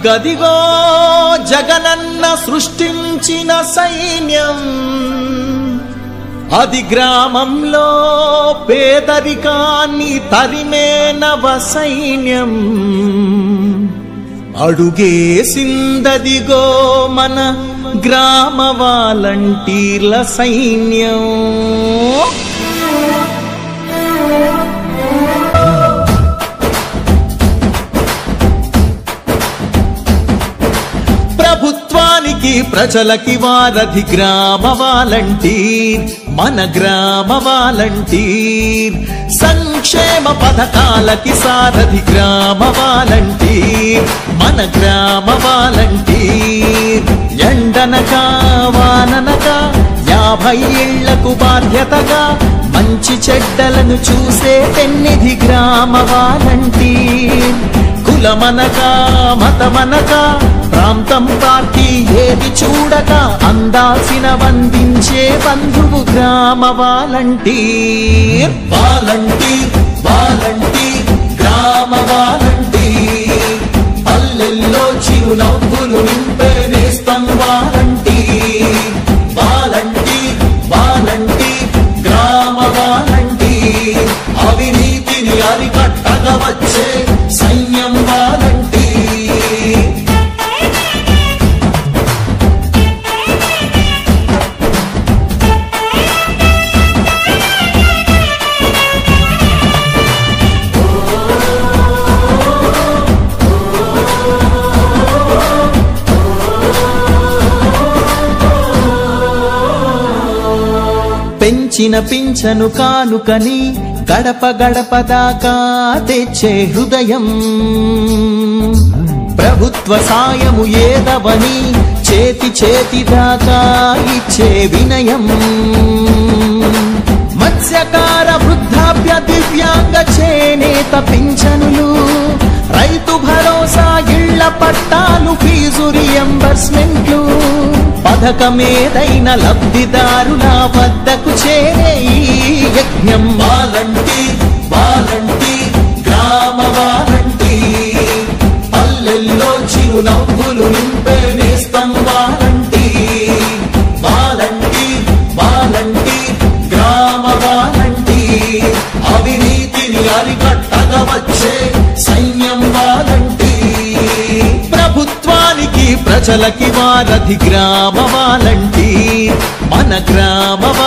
అదిగదిగో జగనన్న సృష్టించిన సైన్యం అది గ్రామంలో పేదరికాన్ని తరిమే నవ సైన్యం అడుగేసిందదిగో మన గ్రామ వాలంటీర్ల సైన్యం ప్రభుత్వానికి ప్రజలకి వారధి గ్రామ వాలంటీర్ మన గ్రామ వాలంటీర్ సంక్షేమ పథకాలకి సారథి గ్రామ వాలంటీర్ మన గ్రామ వాలంటీర్ ఎండనక వాననక యాభై ఏళ్లకు బాధ్యతగా మంచి చెడ్డలను చూసే పెన్నిధి గ్రామ వాలంటీర్ కులమనక మతమనక ప్రాంతం పార్టీ ఏది చూడక అందాల్సిన వందించే బంధువు గ్రామ వాలంటీర్ వాలంటీర్ వాలంటీర్ గ్రామ వాలంటీర్ పల్లెల్లో చిరునవ్వులు నింపే నేస్తం వాలంటీర్ వాలంటీర్ వాలంటీర్ గ్రామ వాలంటీర్ అవినీతిని అరికట్టగా వచ్చే సైన్యం వాలంటీర్ పెంచిన పింఛను కానుకని గడప గడప దాకా తెచ్చే హృదయం ప్రభుత్వ సాయము ఏదవని చేతి చేతి దాకా ఇచ్చే వినయం మత్స్యకార వృద్ధాప్య దివ్యాంగ చేనేత పింఛనులు రైతు భరోసా ఇళ్ల పట్టాలు ఫీజు రియంబర్స్మెంట్లు పథకమేదైన లబ్ధిదారుల వద్దకు చేరే ఈ యజ్ఞం వాలంటీర్ వాలంటీర్ గ్రామ వాలంటీర్ పల్లెల్లో చిరునవ్వులు నింపే నేస్తం వాలంటీర్ వాలంటీర్ వాలంటీర్ గ్రామ వాలంటీర్ అవినీతిని అరికట్టగా వచ్చే సైన్యం వాలంటీర్ ప్రభుత్వానికి ప్రజలకి వారధి గ్రామ వాలంటీర్ మన గ్రామ